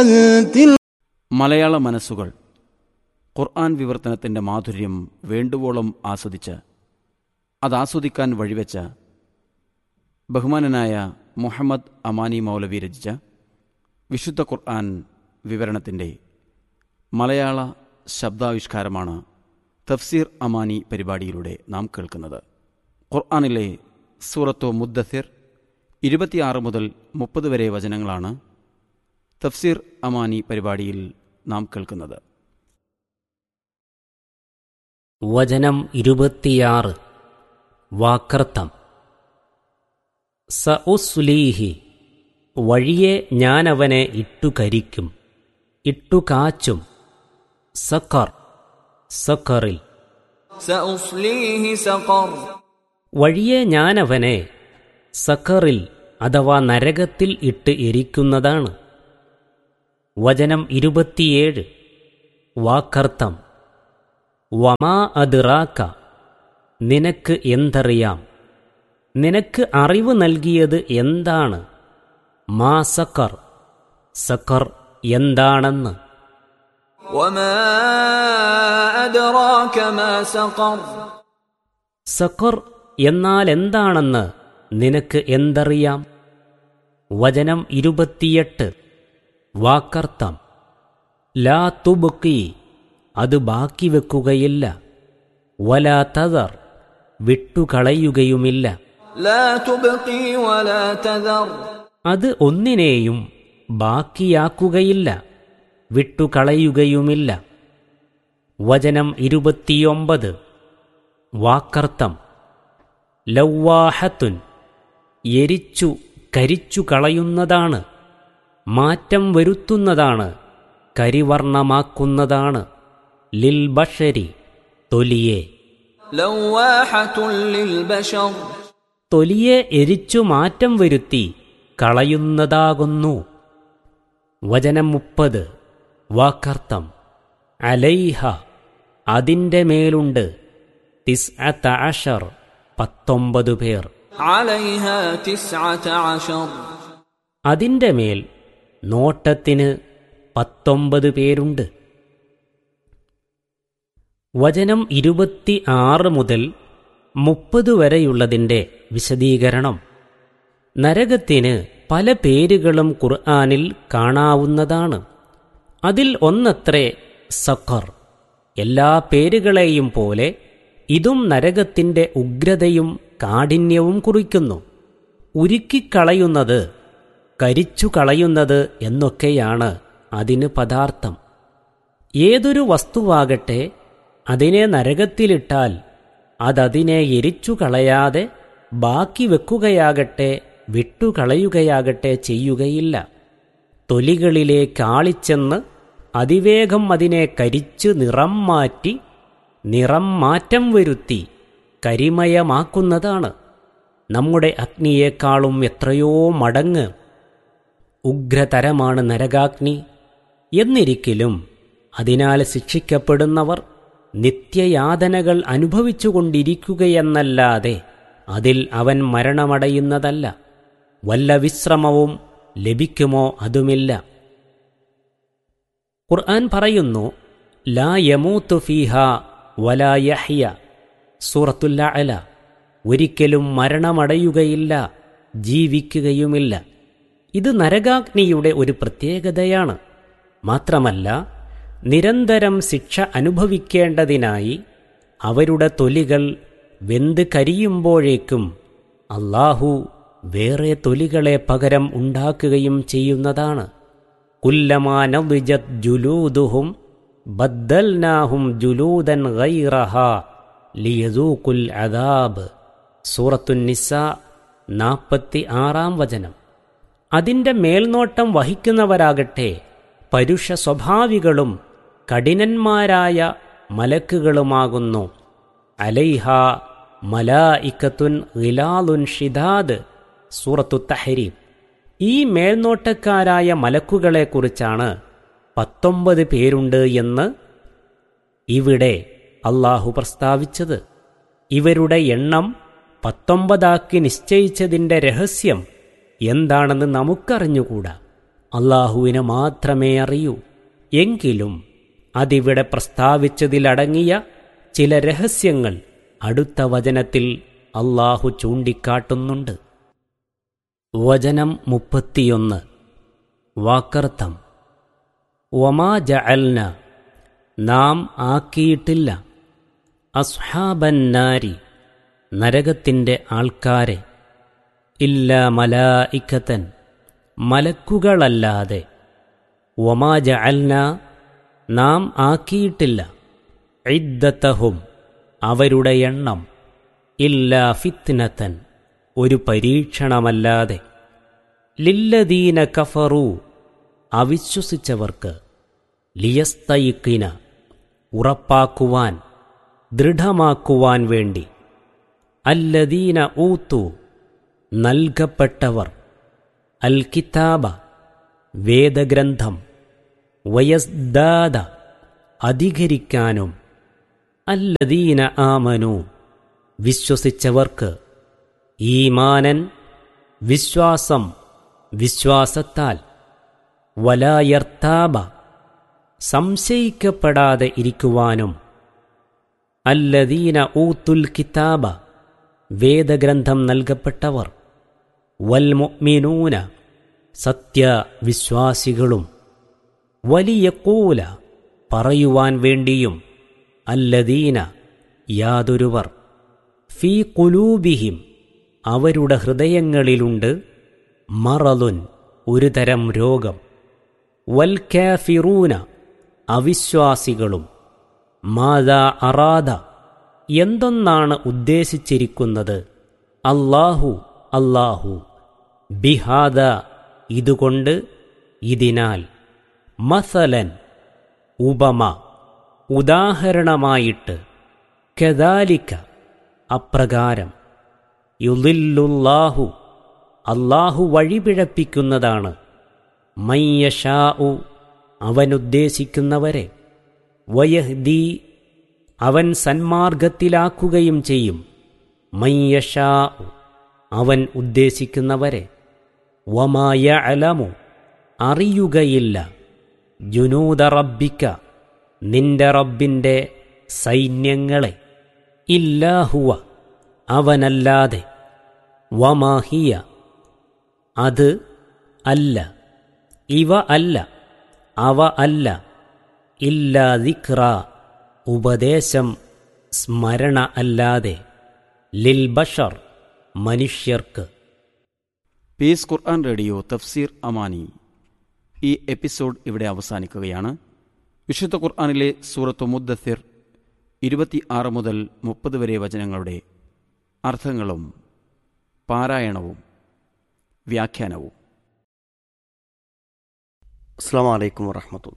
تلك മലയാള മനസ്സുകൾ ഖുർആൻ വിവർത്തനത്തിൻ്റെ മാധുര്യം വേണ്ടുവോളം ആസ്വദിച്ച് അതാസ്വദിക്കാൻ വഴിവെച്ച ബഹുമാനനായ മുഹമ്മദ് അമാനി മൗലവി രചിച്ച വിശുദ്ധ ഖുർആൻ വിവരണത്തിൻ്റെ മലയാള ശബ്ദാവിഷ്കാരമാണ് തഫ്സീർ അമാനി പരിപാടിയിലൂടെ നാം കേൾക്കുന്നത് ഖുർആനിലെ സൂറത്തു മുദ്ദസിർ ഇരുപത്തിയാറ് മുതൽ മുപ്പത് വരെ വചനങ്ങളാണ് തഫ്സീർ അമാനി പരിപാടിയിൽ നാം കേൾക്കുന്നത് വചനം ഇരുപത്തിയാറ് വാക്കർത്തം സ ഉസ്ലീഹി വഴിയെ ഞാനവനെ ഇട്ടുകരിക്കും ഇട്ടുകാച്ചും സക്കർ സക്കറിൽ سأصليه سقر വഴിയെ ഞാനവനെ സക്കറിൽ അഥവാ നരകത്തിൽ ഇട്ട് എരിക്കുന്നതാണ് വചനം ഇരുപത്തിയേഴ് വാക്കർത്ഥം വമാ അതിറാക്ക നിനക്ക് എന്തറിയാം നിനക്ക് അറിവ് നൽകിയത് എന്താണ് മാ സക്കർ സക്കർ എന്താണെന്ന് وما أدراك ما سقر സക്കർ എന്നാൽ എന്താണെന്ന് നിനക്ക് എന്തറിയാം വചനം ഇരുപത്തിയെട്ട് വാക്കർത്ഥം ലാ തുബുക്കി അത് ബാക്കി വെക്കുകയില്ല വലാ തതർ വിട്ടുകളയുകയുമില്ല لا تبقي ولا تذر അത് ഒന്നിനെയും ബാക്കിയാക്കുകയില്ല വിട്ടുകളയുകയുമില്ല വചനം ഇരുപത്തിയൊമ്പത് വാക്കർത്ഥം ലൗവാഹത്തുൻ എരിച്ചു കരിച്ചു കളയുന്നതാണ് മാറ്റം വരുത്തുന്നതാണ് കരിവർണമാക്കുന്നതാണ് ലിൽ ബഷരി തൊലിയെ لواحة للبشر തൊലിയെ എരിച്ചു മാറ്റം വരുത്തി കളയുന്നതാകുന്നു വചനം മുപ്പത് വാക്കർത്ഥം അലൈഹ അതിൻ്റെ മേലുണ്ട് തിസ്അത്ത അഷർ പത്തൊമ്പത് പേർ عليها تسعة عشر അതിൻ്റെ മേൽ നോട്ടത്തിന് പത്തൊമ്പത് പേരുണ്ട് വചനം ഇരുപത്തി ആറ് മുതൽ മുപ്പത് വരെയുള്ളതിൻ്റെ വിശദീകരണം നരകത്തിന് പല പേരുകളും ഖുർആനിൽ കാണാവുന്നതാണ് അതിൽ ഒന്നത്രേ സഖർ എല്ലാ പേരുകളെയും പോലെ ഇതും നരകത്തിൻ്റെ ഉഗ്രതയും കാഠിന്യവും കുറിക്കുന്നു ഉരുക്കിക്കളയുന്നത് കരിച്ചു കളയുന്നത് എന്നൊക്കെയാണ് അതിന് പദാർത്ഥം ഏതൊരു വസ്തുവാകട്ടെ അതിനെ നരകത്തിലിട്ടാൽ അതതിനെ എരിച്ചു കളയാതെ ബാക്കി വെക്കുകയാകട്ടെ വിട്ടുകളയുകയാകട്ടെ ചെയ്യുകയില്ല തൊലികളിലേക്കാളിച്ചെന്ന് അതിവേഗം അതിനെ കരിച്ച് നിറം മാറ്റി നിറം മാറ്റം വരുത്തി കരിമയമാക്കുന്നതാണ് നമ്മുടെ അഗ്നിയേക്കാളും എത്രയോ മടങ്ങ് ഉഗ്രതരമാണ് നരകാഗ്നി എന്നിരിക്കലും അതിനാൽ ശിക്ഷിക്കപ്പെടുന്നവർ നിത്യയാതനകൾ അനുഭവിച്ചുകൊണ്ടിരിക്കുകയെന്നല്ലാതെ അതിൽ അവൻ മരണമടയുന്നതല്ല വല്ല വിശ്രമവും ലഭിക്കുമോ അതുമില്ല ഖുർആൻ പറയുന്നു ലാ യമൂത്തു ഫീഹ വലാ യഹ്യ സൂറത്തുല്ല അല ഒരിക്കലും മരണമടയുകയില്ല ജീവിക്കുകയുമില്ല ഇത് നരകാഗ്നിയുടെ ഒരു പ്രത്യേകതയാണ് മാത്രമല്ല നിരന്തരം ശിക്ഷ അനുഭവിക്കേണ്ടതിനായി അവരുടെ തൊലികൾ വെന്ത് കരിയുമ്പോഴേക്കും അള്ളാഹു വേറെ തൊലികളെ പകരം ഉണ്ടാക്കുകയും ചെയ്യുന്നതാണ് കുല്ലമാനവിജത് ജുലൂദുഹും ബദ്ദൽനാഹും ജുലൂദൻ ഗൈറഹ ലിയദൂക്കുൽ അദാബ് സൂറത്തുന്നിസ നാൽപ്പത്തി ആറാം വചനം അതിൻ്റെ മേൽനോട്ടം വഹിക്കുന്നവരാകട്ടെ പരുഷ സ്വഭാവികളും കഠിനന്മാരായ മലക്കുകളുമാകുന്നു അലൈഹ മലായിക്കത്തുൻ ഗിലാലുൻ ഷിദാദ് സൂറത്തു തഹരീം ഈ മേൽനോട്ടക്കാരായ മലക്കുകളെക്കുറിച്ചാണ് പത്തൊമ്പത് പേരുണ്ട് എന്ന് ഇവിടെ അള്ളാഹു പ്രസ്താവിച്ചത് ഇവരുടെ എണ്ണം പത്തൊമ്പതാക്കി നിശ്ചയിച്ചതിൻ്റെ രഹസ്യം എന്താണെന്ന് നമുക്കറിഞ്ഞുകൂടാ അള്ളാഹുവിന് മാത്രമേ അറിയൂ എങ്കിലും അതിവിടെ പ്രസ്താവിച്ചതിലടങ്ങിയ ചില രഹസ്യങ്ങൾ അടുത്ത വചനത്തിൽ അള്ളാഹു ചൂണ്ടിക്കാട്ടുന്നുണ്ട് വചനം മുപ്പത്തിയൊന്ന് വാക്കർത്ഥം ഒമാ ജഅൽന നാം ആക്കിയിട്ടില്ല അസ്ഹാബന്നാരി നരകത്തിൻ്റെ ആൾക്കാരെ ഇല്ല മലായിക്കത്തൻ മലക്കുകളല്ലാതെ ഒമാ ജഅൽന നാം ആക്കിയിട്ടില്ല ഇദ്ദത്തഹും അവരുടെ എണ്ണം ഇല്ല ഫിത്നത്തൻ ഒരു പരീക്ഷണമല്ലാതെ ലില്ലദീന കഫറു അവിശ്വസിച്ചവർക്ക് ലിയസ്തയിക്കിന ഉറപ്പാക്കുവാൻ ദൃഢമാക്കുവാൻ വേണ്ടി അല്ലദീന ഊത്തു നൽകപ്പെട്ടവർ അൽ കിതാബ വേദഗ്രന്ഥം വയസ്ദാദ അധികരിക്കാനും അല്ലദീന ആമനു വിശ്വസിച്ചവർക്ക് ഈമാനൻ വിശ്വാസം വിശ്വാസത്താൽ വലായർത്താബ സംശയിക്കപ്പെടാതെ ഇരിക്കുവാനും അല്ലദീന ഊത്തുൽ കിതാബ വേദഗ്രന്ഥം നൽകപ്പെട്ടവർ വൽമുഅ്മിനൂന സത്യവിശ്വാസികളും വലിയ കൂല പറയുവാൻ വേണ്ടിയും അല്ലദീന യാതൊരുവർ ഫീ കുലൂബിഹിം അവരുടെ ഹൃദയങ്ങളിലുണ്ട് മറലുൻ ഒരു തരം രോഗം വൽ കാഫിറൂന അവിശ്വാസികളും മാതാ അറാദ എന്തൊന്നാണ് ഉദ്ദേശിച്ചിരിക്കുന്നത് അല്ലാഹു അല്ലാഹു ബിഹാദ ഇതുകൊണ്ട് ഇതിനാൽ മസലൻ ഉപമ ഉദാഹരണമായിട്ട് കദാലിക്ക അപ്രകാരം യുലില്ലുല്ലാഹു അല്ലാഹു വഴിപിഴപ്പിക്കുന്നതാണ് മയ്യഷാഉ അവനുദ്ദേശിക്കുന്നവരെ വയഹ്ദി അവൻ സന്മാർഗത്തിലാക്കുകയും ചെയ്യും മയ്യഷാ അവൻ ഉദ്ദേശിക്കുന്നവരെ വമായ അലമു അറിയുകയില്ല ജുനൂദ റബ്ബിക്ക നിന്റെ റബ്ബിൻ്റെ സൈന്യങ്ങളെ ഇല്ലാഹുവ അവനല്ലാതെ വമാഹിയ അത് അല്ല ഇവ അല്ല അവ അല്ല ഇല്ലാ ദിക്ര ഉപദേശം സ്മരണ അല്ലാതെ ലിൽ ബഷർ മനുഷ്യർക്ക് പീസ് ഖുർആൻ റേഡിയോ തഫ്സീർ അമാനി ഈ എപ്പിസോഡ് ഇവിടെ അവസാനിക്കുകയാണ് വിശുദ്ധ ഖുർആനിലെ സൂറത്ത് മുദ്ദസിർ ഇരുപത്തി ആറ് മുതൽ മുപ്പത് വരെ വചനങ്ങളുടെ അർത്ഥങ്ങളും പാരായണവും വ്യാഖ്യാനവും അസ്സാം വലൈക്കും വറഹമത്തുള്ള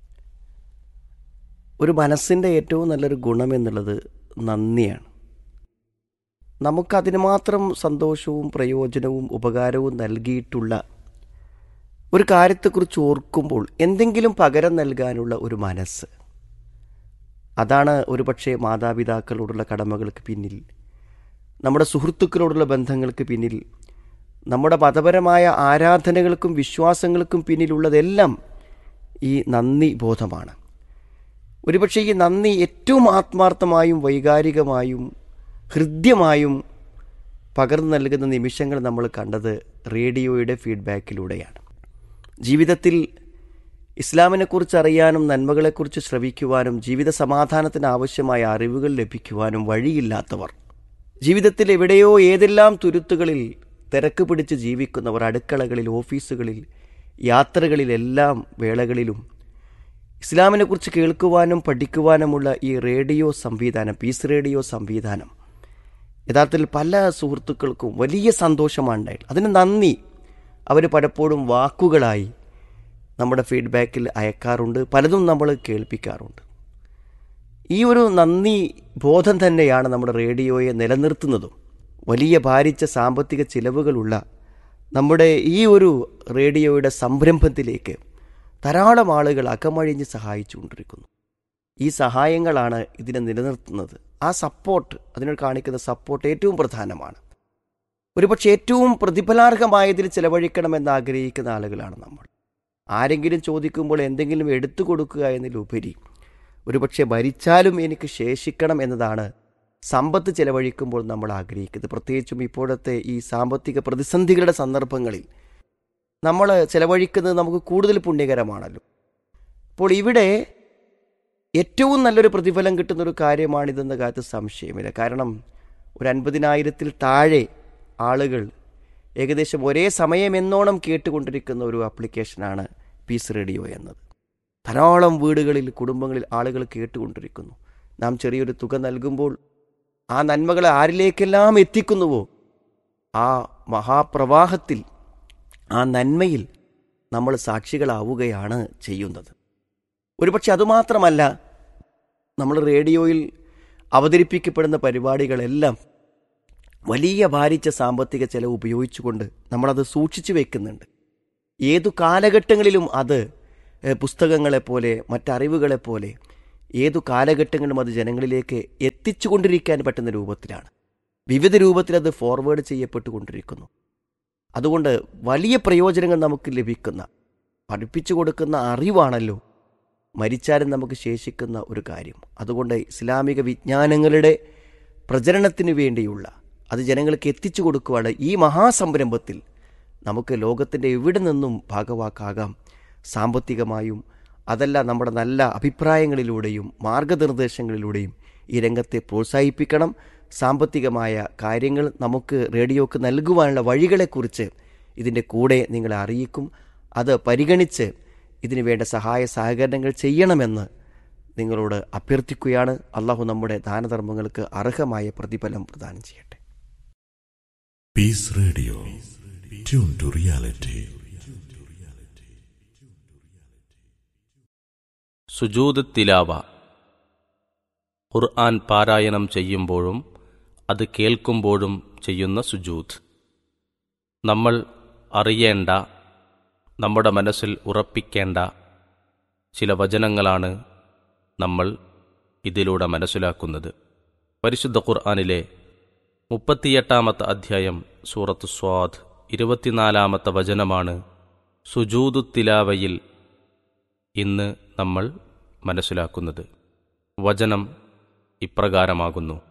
ഒരു മനസ്സിൻ്റെ ഏറ്റവും നല്ലൊരു ഗുണം എന്നുള്ളത് നന്ദിയാണ് നമുക്കതിന് മാത്രം സന്തോഷവും പ്രയോജനവും ഉപകാരവും നൽകിയിട്ടുള്ള ഒരു കാര്യത്തെക്കുറിച്ച് ഓർക്കുമ്പോൾ എന്തെങ്കിലും പകരം നൽകാനുള്ള ഒരു മനസ്സ് അതാണ് ഒരുപക്ഷെ മാതാപിതാക്കളോടുള്ള കടമകൾക്ക് പിന്നിൽ നമ്മുടെ സുഹൃത്തുക്കളോടുള്ള ബന്ധങ്ങൾക്ക് പിന്നിൽ നമ്മുടെ മതപരമായ ആരാധനകൾക്കും വിശ്വാസങ്ങൾക്കും പിന്നിലുള്ളതെല്ലാം ഈ നന്ദി ബോധമാണ് ഒരുപക്ഷെ ഈ നന്ദി ഏറ്റവും ആത്മാർത്ഥമായും വൈകാരികമായും ഹൃദ്യമായും പകർന്നു നൽകുന്ന നിമിഷങ്ങൾ നമ്മൾ കണ്ടത് റേഡിയോയുടെ ഫീഡ്ബാക്കിലൂടെയാണ് ജീവിതത്തിൽ ഇസ്ലാമിനെക്കുറിച്ച് അറിയാനും നന്മകളെക്കുറിച്ച് ശ്രവിക്കുവാനും ജീവിത സമാധാനത്തിന് ആവശ്യമായ അറിവുകൾ ലഭിക്കുവാനും വഴിയില്ലാത്തവർ ജീവിതത്തിൽ എവിടെയോ ഏതെല്ലാം തുരുത്തുകളിൽ തിരക്ക് പിടിച്ച് ജീവിക്കുന്നവർ അടുക്കളകളിൽ ഓഫീസുകളിൽ യാത്രകളിലെല്ലാം വേളകളിലും ഇസ്ലാമിനെക്കുറിച്ച് കേൾക്കുവാനും പഠിക്കുവാനുമുള്ള ഈ റേഡിയോ സംവിധാനം പീസ് റേഡിയോ സംവിധാനം യഥാർത്ഥത്തിൽ പല സുഹൃത്തുക്കൾക്കും വലിയ സന്തോഷമാണ് ഉണ്ടായിട്ടുള്ളത് അതിന് നന്ദി അവർ പലപ്പോഴും വാക്കുകളായി നമ്മുടെ ഫീഡ്ബാക്കിൽ അയക്കാറുണ്ട് പലതും നമ്മൾ കേൾപ്പിക്കാറുണ്ട് ഈ ഒരു നന്ദി ബോധം തന്നെയാണ് നമ്മുടെ റേഡിയോയെ നിലനിർത്തുന്നതും വലിയ ഭാരിച്ച സാമ്പത്തിക ചിലവുകളുള്ള നമ്മുടെ ഈ ഒരു റേഡിയോയുടെ സംരംഭത്തിലേക്ക് ധാരാളം ആളുകൾ അകമഴിഞ്ഞ് സഹായിച്ചുകൊണ്ടിരിക്കുന്നു ഈ സഹായങ്ങളാണ് ഇതിനെ നിലനിർത്തുന്നത് ആ സപ്പോർട്ട് അതിനോട് കാണിക്കുന്ന സപ്പോർട്ട് ഏറ്റവും പ്രധാനമാണ് ഒരുപക്ഷെ ഏറ്റവും പ്രതിഫലാർഹമായതിൽ ചെലവഴിക്കണമെന്ന് ആഗ്രഹിക്കുന്ന ആളുകളാണ് നമ്മൾ ആരെങ്കിലും ചോദിക്കുമ്പോൾ എന്തെങ്കിലും എടുത്തു കൊടുക്കുക എന്നതിലുപരി ഒരുപക്ഷെ ഭരിച്ചാലും എനിക്ക് ശേഷിക്കണം എന്നതാണ് സമ്പത്ത് ചെലവഴിക്കുമ്പോൾ നമ്മൾ ആഗ്രഹിക്കുന്നത് പ്രത്യേകിച്ചും ഇപ്പോഴത്തെ ഈ സാമ്പത്തിക പ്രതിസന്ധികളുടെ സന്ദർഭങ്ങളിൽ നമ്മൾ ചെലവഴിക്കുന്നത് നമുക്ക് കൂടുതൽ പുണ്യകരമാണല്ലോ അപ്പോൾ ഇവിടെ ഏറ്റവും നല്ലൊരു പ്രതിഫലം കിട്ടുന്ന ഒരു കാര്യമാണിതെന്ന കാര്യത്തിൽ സംശയമില്ല കാരണം ഒരു അൻപതിനായിരത്തിൽ താഴെ ആളുകൾ ഏകദേശം ഒരേ സമയം എന്നോണം കേട്ടുകൊണ്ടിരിക്കുന്ന ഒരു ആപ്ലിക്കേഷനാണ് പീസ് റേഡിയോ എന്നത് ധാരാളം വീടുകളിൽ കുടുംബങ്ങളിൽ ആളുകൾ കേട്ടുകൊണ്ടിരിക്കുന്നു നാം ചെറിയൊരു തുക നൽകുമ്പോൾ ആ നന്മകളെ ആരിലേക്കെല്ലാം എത്തിക്കുന്നുവോ ആ മഹാപ്രവാഹത്തിൽ ആ നന്മയിൽ നമ്മൾ സാക്ഷികളാവുകയാണ് ചെയ്യുന്നത് ഒരുപക്ഷെ അതുമാത്രമല്ല നമ്മൾ റേഡിയോയിൽ അവതരിപ്പിക്കപ്പെടുന്ന പരിപാടികളെല്ലാം വലിയ ഭാരിച്ച സാമ്പത്തിക ചെലവ് ഉപയോഗിച്ചുകൊണ്ട് നമ്മളത് സൂക്ഷിച്ചു വെക്കുന്നുണ്ട് ഏതു കാലഘട്ടങ്ങളിലും അത് എഹ്, പുസ്തകങ്ങളെപ്പോലെ മറ്ററിവുകളെപ്പോലെ ഏതു കാലഘട്ടങ്ങളിലും അത് ജനങ്ങളിലേക്ക് എത്തിച്ചുകൊണ്ടിരിക്കാൻ പറ്റുന്ന രൂപത്തിലാണ് വിവിധ രൂപത്തിൽ അത് ഫോർവേഡ് ചെയ്യപ്പെട്ടുകൊണ്ടിരിക്കുന്നു അതുകൊണ്ട് വലിയ പ്രയോജനങ്ങൾ നമുക്ക് ലഭിക്കുന്ന പഠിപ്പിച്ചു കൊടുക്കുന്ന അറിവാണല്ലോ മരിച്ചാലും നമുക്ക് ശേഷിക്കുന്ന ഒരു കാര്യം അതുകൊണ്ട് ഇസ്ലാമിക വിജ്ഞാനങ്ങളുടെ പ്രചരണത്തിന് വേണ്ടിയുള്ള അത് ജനങ്ങൾക്ക് എത്തിച്ചു കൊടുക്കുവാണ് ഈ മഹാസംരംഭത്തിൽ നമുക്ക് ലോകത്തിൻ്റെ എവിടെ നിന്നും ഭാഗവാക്കാകാം സാമ്പത്തികമായും അതല്ല നമ്മുടെ നല്ല അഭിപ്രായങ്ങളിലൂടെയും മാർഗനിർദ്ദേശങ്ങളിലൂടെയും ഈ രംഗത്തെ പ്രോത്സാഹിപ്പിക്കണം സാമ്പത്തികമായ കാര്യങ്ങൾ നമുക്ക് റേഡിയോക്ക് നൽകുവാനുള്ള വഴികളെക്കുറിച്ച് ഇതിൻ്റെ കൂടെ നിങ്ങളെ അറിയിക്കും അത് പരിഗണിച്ച് ഇതിനു വേണ്ട സഹായ സഹകരണങ്ങൾ ചെയ്യണമെന്ന് നിങ്ങളോട് അഭ്യർത്ഥിക്കുകയാണ് അള്ളാഹു നമ്മുടെ ദാനധർമ്മങ്ങൾക്ക് അർഹമായ പ്രതിഫലം പ്രദാനം ചെയ്യട്ടെ Peace Radio. Tune to reality. സുജൂദ് തിലാവ ഖുർആൻ പാരായണം ചെയ്യുമ്പോഴും അത് കേൾക്കുമ്പോഴും ചെയ്യുന്ന സുജൂദ് നമ്മൾ അറിയേണ്ട നമ്മുടെ മനസ്സിൽ ഉറപ്പിക്കേണ്ട ചില വചനങ്ങളാണ് നമ്മൾ ഇതിലൂടെ മനസ്സിലാക്കുന്നത് പരിശുദ്ധ ഖുർആനിലെ മുപ്പത്തിയെട്ടാമത്തെ അധ്യായം സൂറത്ത് സ്വാദ് ഇരുപത്തിനാലാമത്തെ വചനമാണ് സുജൂദു തിലാവയിൽ ഇന്ന് നമ്മൾ മനസ്സിലാക്കുന്നത് വചനം ഇപ്രകാരമാകുന്നു